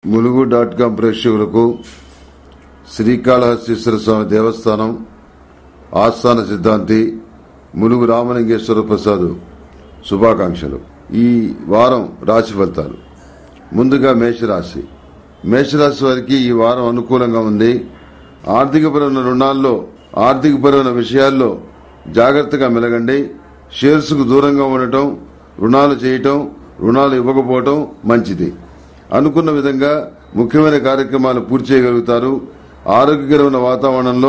Mulugu dot com ప్రేక్షకులకు శ్రీకాళహస్తీశ్వర స్వామి దేవస్థానం ఆస్థాన సిద్ధాంతి ములుగు రామలింగేశ్వర ప్రసాద్ శుభాకాంక్షలు ఈ వారం రాశి ఫలితాలు ముందుగా మేషరాశి మేషరాశి వారికి ఈ వారం అనుకూలంగా ఉంది ఆర్థికపరమైన రుణాల్లో ఆర్థికపరమైన విషయాల్లో జాగ్రత్తగా మెలగండి షేర్స్ కు దూరంగా ఉండటం రుణాలు చేయటం రుణాలు ఇవ్వకపోవటం మంచిది అనుకున్న విధంగా ముఖ్యమైన కార్యక్రమాలు పూర్తి చేయగలుగుతారు ఆరోగ్యకరమైన వాతావరణంలో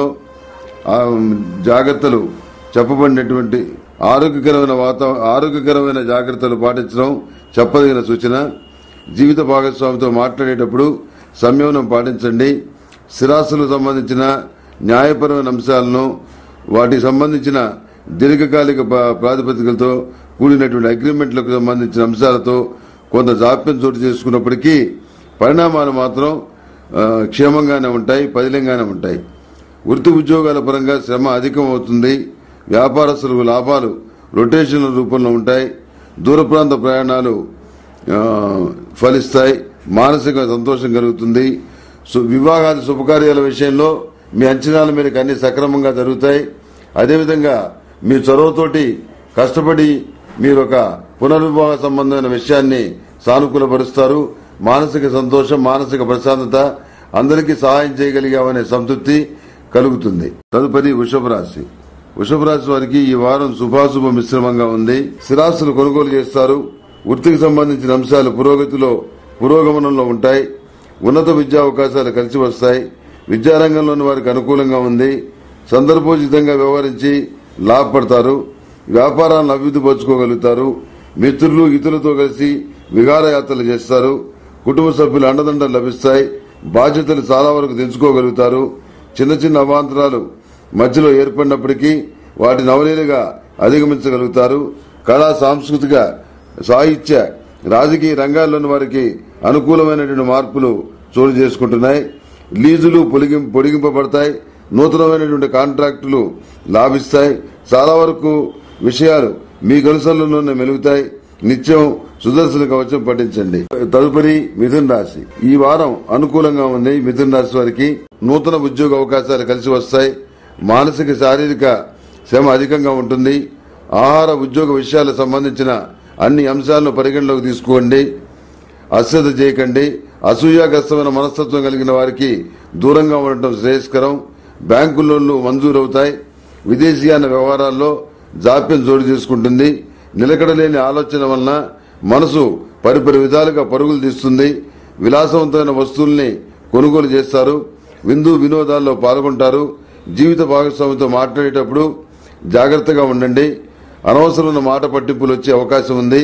ఆ, జాగ్రత్తలు చెప్పబడినటువంటి ఆరోగ్యకరమైన వాతా ఆరోగ్యకరమైన జాగ్రత్తలు పాటించడం చెప్పదగిన సూచన జీవిత భాగస్వామితో మాట్లాడేటప్పుడు సంయమనం పాటించండి స్థిరాస్తులకు సంబంధించిన న్యాయపరమైన అంశాలను వాటికి సంబంధించిన దీర్ఘకాలిక ప- ప్రాతిపదికలతో కూడినటువంటి అగ్రిమెంట్లకు సంబంధించిన అంశాలతో కొంత జాప్యం చోటు చేసుకున్నప్పటికీ పరిణామాలు మాత్రం ఆ, క్షేమంగానే ఉంటాయి పదిలంగానే ఉంటాయి వృత్తి ఉద్యోగాల పరంగా శ్రమ అధికం అవుతుంది వ్యాపారస్తులకు లాభాలు రొటేషన్ల రూపంలో ఉంటాయి దూర ప్రాంత ప్రయాణాలు ఆ, ఫలిస్తాయి మానసిక సంతోషం కలుగుతుంది సు- వివాహాది శుభకార్యాల విషయంలో మీ అంచనాల మేరకు అన్ని సక్రమంగా జరుగుతాయి అదేవిధంగా మీ చొరవతోటి కష్టపడి మీరు ఒక పునర్వివాహ సంబంధమైన విషయాన్ని సానుకూలపరుస్తారు మానసిక సంతోషం మానసిక ప్రశాంతత అందరికీ సహాయం చేయగలిగామనే సంతృప్తి కలుగుతుంది తదుపరి వృషభ రాశి వృషభ రాశి వారికి ఈ వారం శుభాశుభ మిశ్రమంగా ఉంది స్థిరాస్తులు కొనుగోలు చేస్తారు వృత్తికి సంబంధించిన అంశాలు పురోగతిలో పురోగమనంలో ఉంటాయి ఉన్నత విద్యా అవకాశాలు కలిసి వస్తాయి విద్యారంగంలోని వారికి అనుకూలంగా ఉంది సందర్భోచితంగా వ్యవహరించి లాభపడతారు వ్యాపారాలను అభివృద్ధి పరుచుకోగలుగుతారు మిత్రులు ఇతరులతో కలిసి విహారయాత్రలు చేస్తారు కుటుంబ సభ్యుల అండదండలు లభిస్తాయి బాధ్యతలు చాలా వరకు తెంచుకోగలుగుతారు చిన్న చిన్న అవాంతరాలు మధ్యలో ఏర్పడినప్పటికీ వాటిని అవలీలుగా అధిగమించగలుగుతారు కళా సాంస్కృతిక సాహిత్య రాజకీయ రంగాల్లోని వారికి అనుకూలమైనటువంటి మార్పులు చోటు చేసుకుంటున్నాయి లీజులు పొడిగిం- పొడిగింపబడతాయి నూతనమైనటువంటి కాంట్రాక్టులు లాభిస్తాయి చాలా వరకు విషయాలు మీ కనుసరణలోనే మెలుగుతాయి నిత్యం సుదర్శన కవచం పఠించండి తదుపరి మిథున్ రాశి ఈ వారం అనుకూలంగా ఉంది మిథున్ రాశి వారికి నూతన ఉద్యోగ అవకాశాలు కలిసి వస్తాయి మానసిక శారీరక శ్రమ అధికంగా ఉంటుంది ఆహార ఉద్యోగ విషయాలకు సంబంధించిన అన్ని అంశాలను పరిగణలోకి తీసుకోండి అశ్రద్ధ చేయకండి అసూయాగ్రస్తమైన మనస్తత్వం కలిగిన వారికి దూరంగా ఉండటం శ్రేయస్కరం బ్యాంకు లోన్లు మంజూరవుతాయి విదేశీయాన వ్యవహారాల్లో జాప్యం చోటు చేసుకుంటుంది నిలకడలేని ఆలోచన వలన మనసు పరిపరి విధాలుగా పరుగులు తీస్తుంది విలాసవంతమైన వస్తువుల్ని కొనుగోలు చేస్తారు విందు వినోదాల్లో పాల్గొంటారు జీవిత భాగస్వామితో మాట్లాడేటప్పుడు జాగ్రత్తగా ఉండండి అనవసరమైన మాట పట్టింపులు వచ్చే అవకాశం ఉంది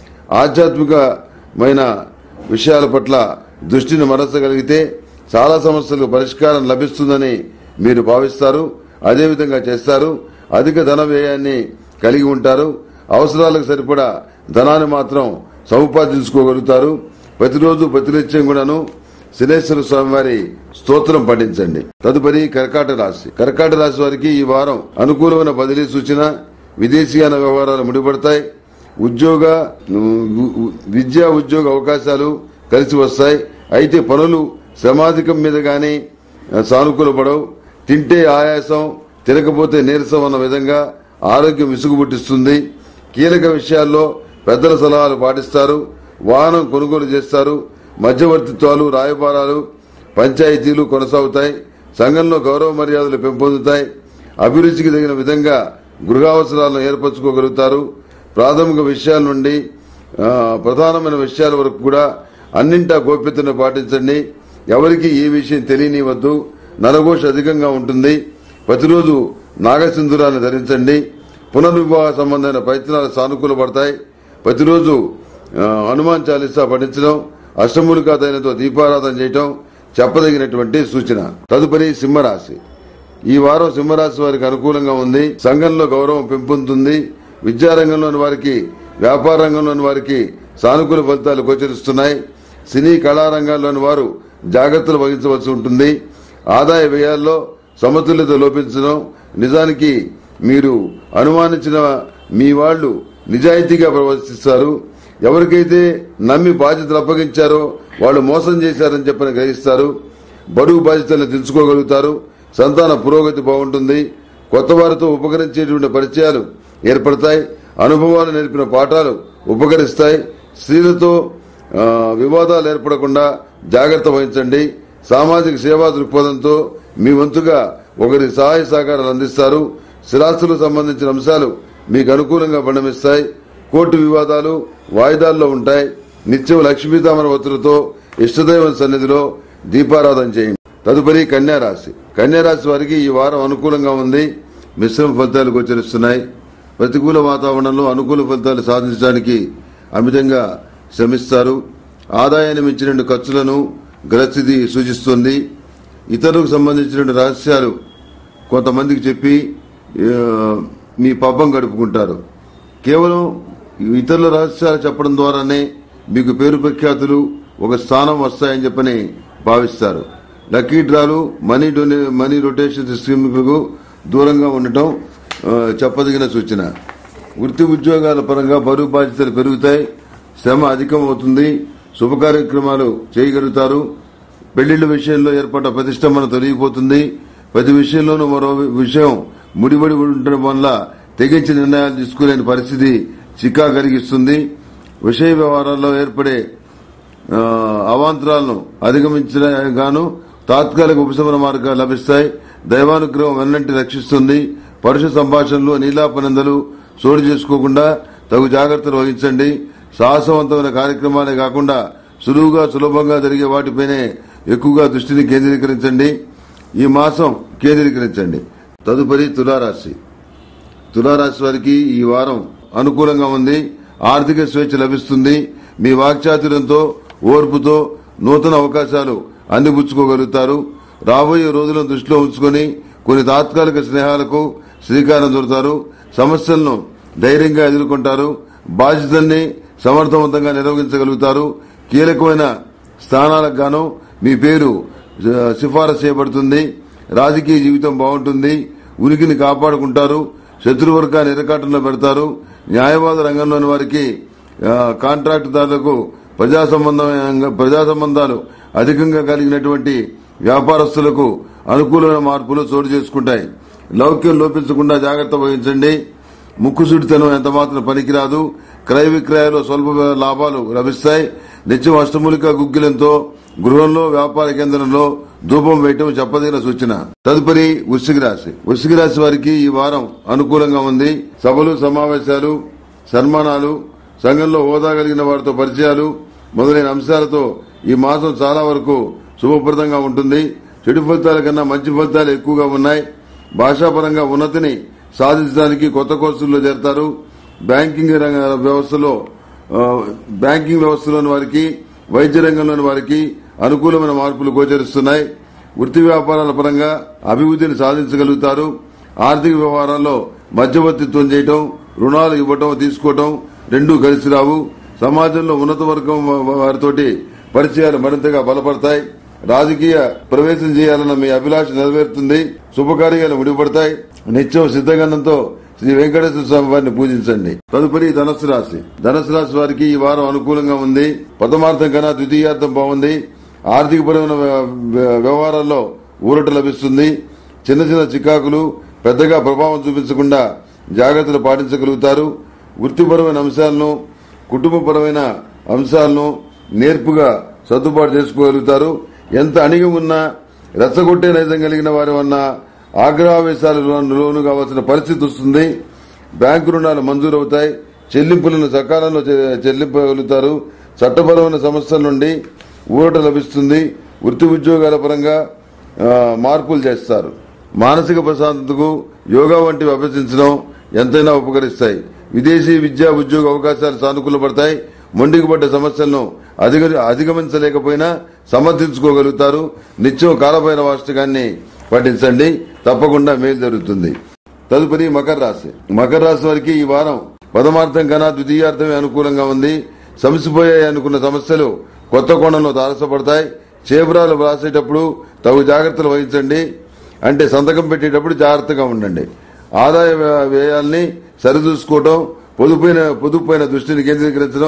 ఆధ్యాత్మికమైన విషయాల పట్ల దృష్టిని మరచగలిగితే చాలా సమస్యలకు పరిష్కారం లభిస్తుందని మీరు భావిస్తారు అదేవిధంగా చేస్తారు అధిక ధన వ్యయాన్ని కలిగి ఉంటారు అవసరాలకు సరిపడా ధనాన్ని మాత్రం సముపార్జించుకోగలుగుతారు ప్రతిరోజు ప్రతినిత్యం కూడాను శనేశ్వర స్వామి వారి స్తోత్రం పఠించండి తదుపరి కర్కాట రాశి కర్కాట రాశి వారికి ఈ వారం అనుకూలమైన బదిలీ సూచన విదేశీయాన వ్యవహారాలు ముడిపడతాయి ఉద్యోగ ఉ- ఉ- విద్యా ఉద్యోగ అవకాశాలు కలిసి వస్తాయి అయితే పనులు శ్రమాధికం మీద గాని సానుకూలపడవు తింటే ఆయాసం తినకపోతే నీరసం అన్న విధంగా ఆరోగ్యం విసుగుబుట్టిస్తుంది కీలక విషయాల్లో పెద్దల సలహాలు పాటిస్తారు వాహనం కొనుగోలు చేస్తారు మధ్యవర్తిత్వాలు రాయబారాలు పంచాయతీలు కొనసాగుతాయి సంఘంలో గౌరవ మర్యాదలు పెంపొందుతాయి అభిరుచికి తగిన విధంగా గృహావసరాలను ఏర్పరచుకోగలుగుతారు ప్రాథమిక విషయాల నుండి ఆ, ప్రధానమైన విషయాల వరకు కూడా అన్నింటా గోప్యతను పాటించండి ఎవరికి ఏ విషయం తెలియనివద్దు నరఘోష అధికంగా ఉంటుంది ప్రతిరోజు నాగసింధురాన్ని ధరించండి పునర్వివాహ సంబంధమైన ప్రయత్నాలు సానుకూలపడతాయి ప్రతిరోజు ఆ, హనుమాన్ చాలీసా పఠించడం అష్టమూలికాదైనతో దీపారాధన చేయటం చెప్పదగినటువంటి సూచన తదుపరి సింహరాశి ఈ వారం సింహరాశి వారికి అనుకూలంగా ఉంది సంఘంలో గౌరవం పెంపొందుతుంది విద్యారంగంలోని వారికి వ్యాపార రంగంలోని వారికి సానుకూల ఫలితాలు గోచరిస్తున్నాయి సినీ కళారంగాల్లోని వారు జాగ్రత్తలు వహించవలసి ఉంటుంది ఆదాయ వ్యయాల్లో సమతుల్యత లోపించడం నిజానికి మీరు అనుమానించిన మీ వాళ్ళు నిజాయితీగా ప్రవర్తిస్తారు ఎవరికైతే నమ్మి బాధ్యతలు అప్పగించారో వాళ్ళు మోసం చేశారని చెప్పని గ్రహిస్తారు బరువు బాధ్యతలను తెలుసుకోగలుగుతారు సంతాన పురోగతి బాగుంటుంది కొత్త వారితో ఉపకరించేటువంటి పరిచయాలు ఏర్పడతాయి అనుభవాలు నేర్పిన పాఠాలు ఉపకరిస్తాయి స్త్రీలతో ఆ, వివాదాలు ఏర్పడకుండా జాగ్రత్త వహించండి సామాజిక సేవా దృక్పథంతో మీ వంతుగా ఒకరి సహాయ సహకారాలు అందిస్తారు స్థిరాస్తులకు సంబంధించిన అంశాలు మీకు అనుకూలంగా పరిణమిస్తాయి కోర్టు వివాదాలు వాయిదాల్లో ఉంటాయి నిత్యం లక్ష్మీతామర ఒత్తులతో ఇష్టదైవం సన్నిధిలో దీపారాధన చేయండి తదుపరి కన్యా రాశి కన్యా రాశి వారికి ఈ వారం అనుకూలంగా ఉంది మిశ్రమ ఫలితాలు గోచరిస్తున్నాయి ప్రతికూల వాతావరణంలో అనుకూల ఫలితాలు సాధించడానికి అమితంగా శ్రమిస్తారు ఆదాయాన్ని మించిన ఖర్చులను గ్రస్థితి సూచిస్తుంది ఇతరులకు సంబంధించిన రహస్యాలు కొంతమందికి చెప్పి ఆ, మీ పబ్బం గడుపుకుంటారు కేవలం ఇతరుల రహస్యాలు చెప్పడం ద్వారానే మీకు పేరు ప్రఖ్యాతులు ఒక స్థానం వస్తాయని చెప్పని భావిస్తారు లక్కీ డ్రాలు మనీ డొనే మనీ రొటేషన్ స్కీములకు దూరంగా ఉండటం ఆ, చెప్పదగిన సూచన వృత్తి ఉద్యోగాల పరంగా బరువు బాధ్యతలు పెరుగుతాయి శ్రమ అధికం అవుతుంది శుభ కార్యక్రమాలు చేయగలుగుతారు పెళ్లిళ్ల విషయంలో ఏర్పడ్డ ప్రతిష్టంభన తొలగిపోతుంది ప్రతి విషయంలోనూ మరో విషయం ముడిపడి ఉండటం వల్ల తెగించి నిర్ణయాలు తీసుకోలేని పరిస్థితి చిక్కా కలిగిస్తుంది విషయ వ్యవహారాల్లో ఏర్పడే ఆ, అవాంతరాలను అధిగమించిన గాను తాత్కాలిక ఉపశమన మార్గాలు లభిస్తాయి దైవానుగ్రహం వెన్నంటి రక్షిస్తుంది పరుష సంభాషణలు నీలాపనందలు చోటు చేసుకోకుండా తగు జాగ్రత్తలు వహించండి సాహసవంతమైన కార్యక్రమాలే కాకుండా సులువుగా సులభంగా జరిగే వాటిపైనే ఎక్కువగా దృష్టిని కేంద్రీకరించండి ఈ మాసం కేంద్రీకరించండి తదుపరి తులారాశి తులారాశి వారికి ఈ వారం అనుకూలంగా ఉంది ఆర్థిక స్వేచ్ఛ లభిస్తుంది మీ వాక్చాతుర్యంతో ఓర్పుతో నూతన అవకాశాలు అందిపుచ్చుకోగలుగుతారు రాబోయే రోజులను దృష్టిలో ఉంచుకొని కొన్ని తాత్కాలిక స్నేహాలకు శ్రీకారం చుడతారు సమస్యలను ధైర్యంగా ఎదుర్కొంటారు బాధ్యతల్ని సమర్థవంతంగా నిర్వహించగలుగుతారు కీలకమైన స్థానాలకు గాను మీ పేరు ఆ, సిఫారసు చేయబడుతుంది రాజకీయ జీవితం బాగుంటుంది ఉనికిని కాపాడుకుంటారు శత్రువర్గాన్ని ఇరకాటంలో పెడతారు న్యాయవాద రంగంలోని వారికి ఆ, కాంట్రాక్టుదారులకు ప్రజా సంబంధమైన ప్రజా సంబంధాలు అధికంగా కలిగినటువంటి వ్యాపారస్తులకు అనుకూలమైన మార్పులు చోటు చేసుకుంటాయి లౌక్యం లోపించకుండా జాగ్రత్త వహించండి ముక్కుసుడితనం ఎంత మాత్రం పనికిరాదు క్రయ విక్రయాల్లో స్వల్ప లాభాలు లభిస్తాయి నిత్యం అష్టమూలిక గుగ్గిలంతో గృహంలో వ్యాపార కేంద్రంలో ధూపం వేయటం చెప్పదగిన సూచన తదుపరి వృశ్చిక రాశి వృశ్చిక రాశి వారికి ఈ వారం అనుకూలంగా ఉంది సభలు సమావేశాలు సన్మానాలు సంఘంలో హోదా కలిగిన వారితో పరిచయాలు మొదలైన అంశాలతో ఈ మాసం చాలా వరకు శుభప్రదంగా ఉంటుంది చెడు ఫలితాల కన్నా మంచి ఫలితాలు ఎక్కువగా ఉన్నాయి భాషాపరంగా ఉన్నతిని సాధించడానికి కొత్త కోర్సుల్లో చేరతారు బ్యాంకింగ్ రంగ వ్యవస్థలో ఆ, బ్యాంకింగ్ వ్యవస్థలోని వారికి వైద్య రంగంలోని వారికి అనుకూలమైన మార్పులు గోచరిస్తున్నాయి వృత్తి వ్యాపారాల పరంగా అభివృద్ధిని సాధించగలుగుతారు ఆర్థిక వ్యవహారాల్లో మధ్యవర్తిత్వం చేయటం రుణాలు ఇవ్వటం తీసుకోవటం రెండూ కలిసి రావు సమాజంలో ఉన్నత వర్గం వా- వారితోటి పరిచయాలు మరింతగా బలపడతాయి రాజకీయ ప్రవేశం చేయాలన్న మీ అభిలాష నెరవేరుతుంది శుభకార్యాలు ముడిపడతాయి నిత్యం సిద్ధగంధంతో శ్రీ వెంకటేశ్వర స్వామి వారిని పూజించండి తదుపరి ధనస్సు రాశి ధనస్సు రాశి వారికి ఈ వారం అనుకూలంగా ఉంది ప్రథమార్థం కన్నా ద్వితీయార్థం బాగుంది ఆర్థికపరమైన వ్య- వ్య- వ్యవహారాల్లో ఊరట లభిస్తుంది చిన్న చిన్న చికాకులు పెద్దగా ప్రభావం చూపించకుండా జాగ్రత్తలు పాటించగలుగుతారు వృత్తిపరమైన అంశాలను కుటుంబపరమైన అంశాలను నేర్పుగా సర్దుబాటు చేసుకోగలుగుతారు ఎంత అణిగి ఉన్నా రెచ్చగొట్టే నైజం కలిగిన వారి వల్ల ఆగ్రహావేశాలు లోను కావాల్సిన పరిస్థితి వస్తుంది బ్యాంకు రుణాలు మంజూరవుతాయి చెల్లింపులను సకాలంలో చె- చెల్లింపగలుగుతారు చట్టపరమైన సమస్యల నుండి ఊరట లభిస్తుంది వృత్తి ఉద్యోగాల పరంగా ఆ, మార్పులు చేస్తారు మానసిక ప్రశాంతతకు యోగా వంటివి అభ్యసించడం ఎంతైనా ఉపకరిస్తాయి విదేశీ విద్యా ఉద్యోగ అవకాశాలు సానుకూలపడతాయి మొండికి పడ్డ సమస్యలను అధిగ అధిగమించలేకపోయినా సమర్థించుకోగలుగుతారు నిత్యం కాలభైన వాస్తకాన్ని పఠించండి తప్పకుండా మేలు జరుగుతుంది తదుపరి మకర రాశి మకర రాశి వారికి ఈ వారం పదమార్థం కన్నా ద్వితీయార్థమే అనుకూలంగా ఉంది సమసిపోయాయి అనుకున్న సమస్యలు కొత్త కోణంలో తారసపడతాయి చేపరాలు వ్రాసేటప్పుడు తగు జాగ్రత్తలు వహించండి అంటే సంతకం పెట్టేటప్పుడు జాగ్రత్తగా ఉండండి ఆదాయ వ్య- వ్యయాల్ని సరిచూసుకోవటం పొదుపైన పొదుపుపైన దృష్టిని కేంద్రీకరించడం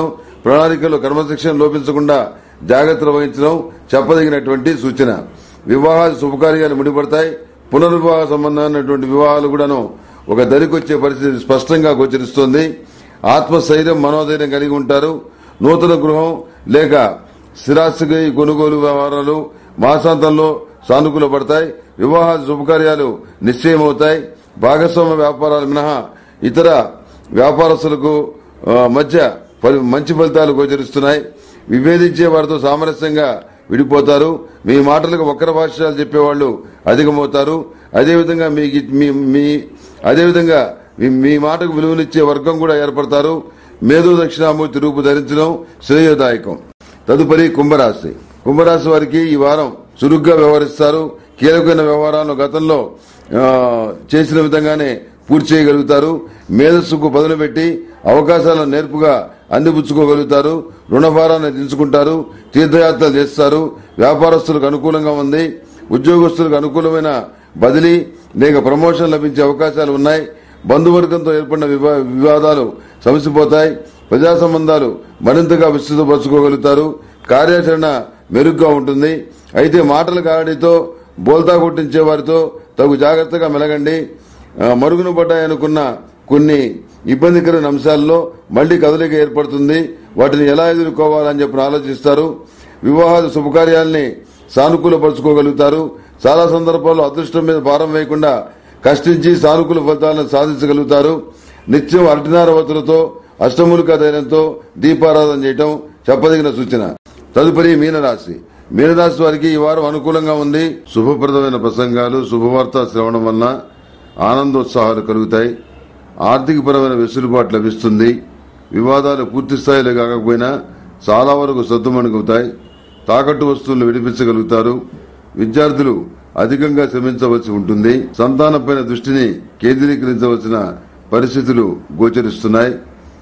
ప్రణాళికలో క్రమశిక్షణ లోపించకుండా జాగ్రత్తలు వహించడం చెప్పదగినటువంటి సూచన వివాహాలు శుభకార్యాలు ముడిపడతాయి పునర్వివాహ సంబంధమైనటువంటి వివాహాలు కూడాను ఒక దరికొచ్చే పరిస్థితి స్పష్టంగా గోచరిస్తోంది ఆత్మస్థైర్యం మనోధైర్యం కలిగి ఉంటారు నూతన గృహం లేక స్థిరాస్తికి కొనుగోలు వ్యవహారాలు మాసాంతంలో సానుకూల పడతాయి వివాహ శుభకార్యాలు నిశ్చయమవుతాయి భాగస్వామ్య వ్యాపారాలు మినహా ఇతర వ్యాపారస్తులకు ఆ, మధ్య ఫలి- మంచి ఫలితాలు గోచరిస్తున్నాయి విభేదించే వారితో సామరస్యంగా విడిపోతారు మీ మాటలకు వక్ర భాష్యాలు చెప్పేవాళ్లు అధికమవుతారు అదేవిధంగా మీకు మీ మీ అదేవిధంగా మీ- మీ మాటకు విలువనిచ్చే వర్గం కూడా ఏర్పడతారు మేధో దక్షిణామూర్తి రూపు ధరించడం శ్రేయోదాయకం తదుపరి కుంభరాశి కుంభరాశి వారికి ఈ వారం చురుగ్గా వ్యవహరిస్తారు కీలకమైన వ్యవహారాలను గతంలో ఆ, చేసిన విధంగానే పూర్తి చేయగలుగుతారు మేధస్సుకు బదులు పెట్టి అవకాశాలను నేర్పుగా అందిపుచ్చుకోగలుగుతారు రుణభారాన్ని దించుకుంటారు తీర్థయాత్రలు చేస్తారు వ్యాపారస్తులకు అనుకూలంగా ఉంది ఉద్యోగస్తులకు అనుకూలమైన బదిలీ లేక ప్రమోషన్ లభించే అవకాశాలు ఉన్నాయి బంధువర్గంతో ఏర్పడిన వివా- వివాదాలు సమసిపోతాయి ప్రజా సంబంధాలు మరింతగా విస్తృతపరచుకోగలుగుతారు కార్యాచరణ మెరుగ్గా ఉంటుంది అయితే మాటల గాడితో బోల్తా కొట్టించే వారితో తగు జాగ్రత్తగా మెలగండి ఆ, మరుగున పడ్డాయనుకున్న కొన్ని ఇబ్బందికరమైన అంశాల్లో మళ్లీ కదలిక ఏర్పడుతుంది వాటిని ఎలా ఎదుర్కోవాలని చెప్పి ఆలోచిస్తారు వివాహాలు శుభకార్యాల్ని సానుకూలపరుచుకోగలుగుతారు చాలా సందర్భాల్లో అదృష్టం మీద భారం వేయకుండా కష్టించి సానుకూల ఫలితాలను సాధించగలుగుతారు నిత్యం అరటినార వతులతో అష్టమూలిక ధైర్యంతో దీపారాధన చేయటం చెప్పదగిన సూచన తదుపరి మీనరాశి మీనరాశి వారికి ఈ వారం అనుకూలంగా ఉంది శుభప్రదమైన ప్రసంగాలు శుభవార్త శ్రవణం వలన ఆనందోత్సాహాలు కలుగుతాయి ఆర్థికపరమైన వెసులుబాటు లభిస్తుంది వివాదాలు పూర్తి స్థాయిలో కాకపోయినా చాలా వరకు సద్దుమణుగుతాయి తాకట్టు వస్తువులను విడిపించగలుగుతారు విద్యార్థులు అధికంగా శ్రమించవలసి ఉంటుంది సంతానంపైన దృష్టిని కేంద్రీకరించవలసిన పరిస్థితులు గోచరిస్తున్నాయి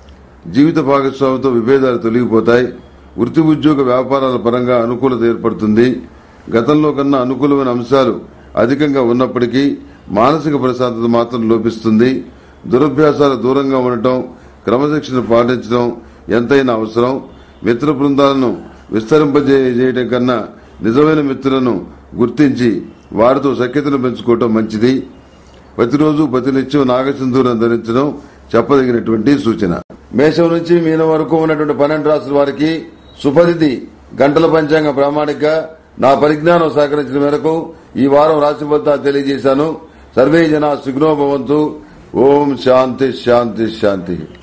జీవిత భాగస్వామితో విభేదాలు తొలగిపోతాయి వృత్తి ఉద్యోగ వ్యాపారాల పరంగా అనుకూలత ఏర్పడుతుంది గతంలో కన్నా అనుకూలమైన అంశాలు అధికంగా ఉన్నప్పటికీ మానసిక ప్రశాంతత మాత్రం లోపిస్తుంది దురభ్యాసాలు దూరంగా ఉండటం క్రమశిక్షణ పాటించడం ఎంతైనా అవసరం మిత్ర బృందాలను విస్తరింపజేయడం కన్నా నిజమైన మిత్రులను గుర్తించి వారితో సఖ్యతను పెంచుకోవటం మంచిది ప్రతిరోజు ప్రతినిత్యం నాగసింధూరం ధరించడం చెప్పదగినటువంటి సూచన మేషం నుంచి మీనం వరకు ఉన్నటువంటి పన్నెండు రాసుల వారికి సుపరిధి గంటల పంచాంగ ప్రామాణిక నా పరిజ్ఞానం సహకరించిన మేరకు ఈ వారం రాశి ఫలితాలు తెలియజేశాను సర్వే జన సుగ్నో భవంతు ఓం శాంతి శాంతి శాంతి